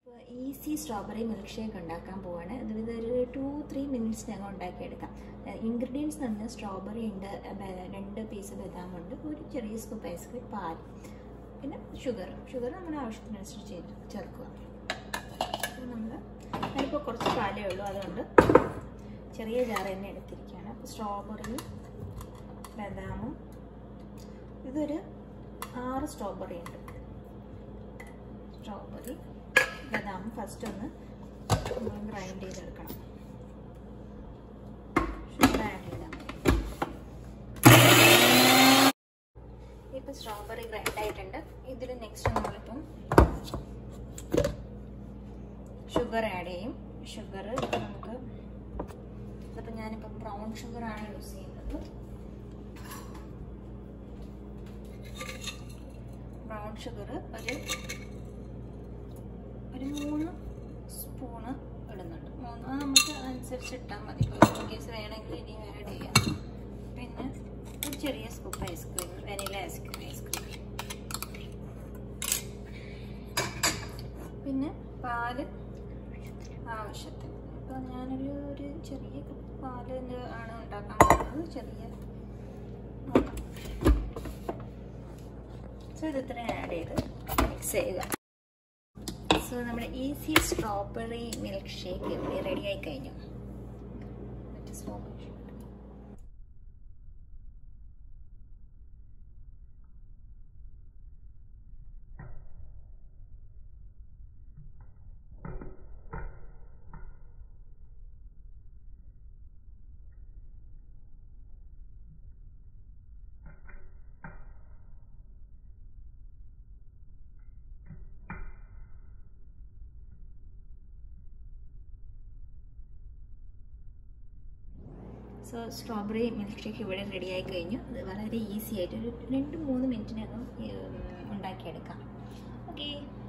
easy strawberry milk shake ഉണ്ടാക്കാൻ പോവാണ് ഇത് ഇതൊരു ടു ത്രീ മിനിറ്റ്സിനകം ഉണ്ടാക്കിയെടുക്കാം ഇൻഗ്രീഡിയൻസ് എന്ന് പറഞ്ഞാൽ സ്ട്രോബെറി ഉണ്ട് ബ- രണ്ട് പീസ് ബദാം ഉണ്ട് ഒരു ചെറിയ സ്കൂപ്പ് ഐസ്ക്രീം പാൽ പിന്നെ ഷുഗർ ഷുഗർ നമ്മുടെ ആവശ്യത്തിനനുസരിച്ച് ചെയ്ത് ചേർക്കുക അപ്പോൾ നമ്മൾ ഞാനിപ്പോൾ കുറച്ച് പാലേ ഉള്ളൂ അതുകൊണ്ട് ചെറിയ ജാർ തന്നെ എടുത്തിരിക്കുകയാണ് അപ്പോൾ സ്ട്രോബെറി ബദാമും ഇതൊരു ആറ് സ്ട്രോബെറി ഉണ്ട് സ്ട്രോബെറി ബദാം ഫസ്റ്റ് ഒന്ന് നമ്മൾ ഗ്രൈൻഡ് ചെയ്തെടുക്കണം ഷുഗർ ആഡ് ചെയ്താൽ മതി ഇപ്പം സ്ട്രോബെറി ഗ്രൈൻഡ് ആയിട്ടുണ്ട് ഇതിൽ നെക്സ്റ്റ് നമ്മളിപ്പം ഷുഗർ ആഡ് ചെയ്യും ഷുഗർ നമുക്ക് ഇതിപ്പോൾ ഞാനിപ്പോൾ ബ്രൗൺ ഷുഗറാണ് യൂസ് ചെയ്യുന്നത് ബ്രൗൺ ഷുഗർ ഒരു ഒരു മൂന്ന് സ്പൂണ് ഇടുന്നുണ്ട് മൂന്ന് അത് നമുക്ക് അനുസരിച്ച് ഇട്ടാൽ മതി ഇൻ കേസ് വേണമെങ്കിൽ ഇനി ആഡ് ചെയ്യാം പിന്നെ ഒരു ചെറിയ scoop ice cream vanilla ice cream ice cream പിന്നെ പാല് ആവശ്യത്തിന് ഇപ്പോൾ ഞാനൊരു ഒരു ചെറിയ കപ്പ് പാലിൻ്റെ ആണ് ഉണ്ടാക്കാൻ പോകുന്നത് ചെറിയ നോക്കാം സോ ഇത് ഇത്രയും ആഡ് ചെയ്ത് മിക്സ് ചെയ്യുക സോ നമ്മുടെ ഈസി സ്ട്രോബെറി മിൽക്ക് ഷേക്ക് ഇവിടെ റെഡി ആയി കഴിഞ്ഞു strawberry so strawberry milkshake ഇവിടെ റെഡി ആയി കഴിഞ്ഞു ഇത് വളരെ ഈസി ആയിട്ട് ഒരു രണ്ട് മൂന്ന് മിനിറ്റിനകം ഉം, ഉണ്ടാക്കിയെടുക്കാം ഓക്കെ